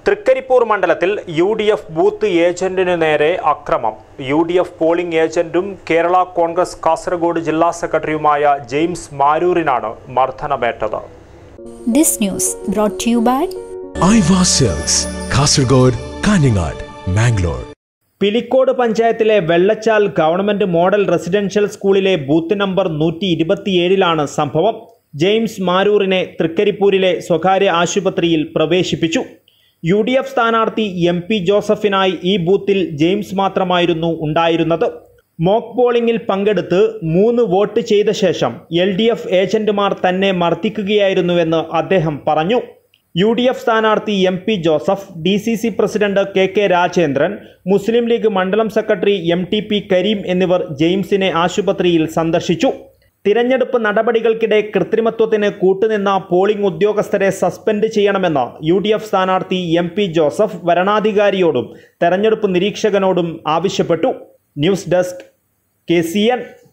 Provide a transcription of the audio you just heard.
തൃക്കരിപ്പൂർ മണ്ഡലത്തിൽ U D F booth ഏജന്റിനു നേരെ അക്രമം യു ഡി എഫ് പോളിംഗ് ഏജന്റും കേരള കോൺഗ്രസ് കാസർഗോഡ് ജില്ലാ സെക്രട്ടറിയുമായ ജെയിംസ് മാരൂരിനാണ് മർദ്ദനമേറ്റത് This news brought to you by Aiwa sales Kasaragod Kanhangad Mangalore Pilicode പഞ്ചായത്തിലെ വെള്ളച്ചാൽ ഗവൺമെന്റ് മോഡൽ റെസിഡൻഷ്യൽ സ്കൂളിലെ ബൂത്ത് നമ്പർ നൂറ്റി ഇരുപത്തിയേഴിലാണ് സംഭവം ജെയിംസ് മാരൂറിനെ തൃക്കരിപ്പൂരിലെ സ്വകാര്യ ആശുപത്രിയിൽ പ്രവേശിപ്പിച്ചു യു ഡി എഫ് സ്ഥാനാർത്ഥി എം പി ജോസഫിനായി ഈ ബൂത്തിൽ ജെയിംസ് മാത്രമായിരുന്നു ഉണ്ടായിരുന്നത് മോക്ക് പോളിംഗിൽ പങ്കെടുത്ത് മൂന്ന് വോട്ട് ചെയ്ത ശേഷം എൽ ഡി എഫ് ഏജന്റുമാർ തന്നെ മർദ്ദിക്കുകയായിരുന്നുവെന്ന് അദ്ദേഹം പറഞ്ഞു യു ഡി എഫ് സ്ഥാനാർത്ഥി M P Joseph D C C president K K Rajendran Muslim League മണ്ഡലം secretary M T P Kareem എന്നിവർ ജെയിംസിനെ ആശുപത്രിയിൽ സന്ദർശിച്ചു തിരഞ്ഞെടുപ്പ് നടപടികൾക്കിടെ കൃത്രിമത്വത്തിന് കൂട്ടുനിന്ന പോളിംഗ് ഉദ്യോഗസ്ഥരെ സസ്പെൻഡ് ചെയ്യണമെന്ന് യു ഡി എഫ് സ്ഥാനാർത്ഥി എം പി ജോസഫ് വരണാധികാരിയോടും തെരഞ്ഞെടുപ്പ് നിരീക്ഷകനോടും ആവശ്യപ്പെട്ടു news desk K C N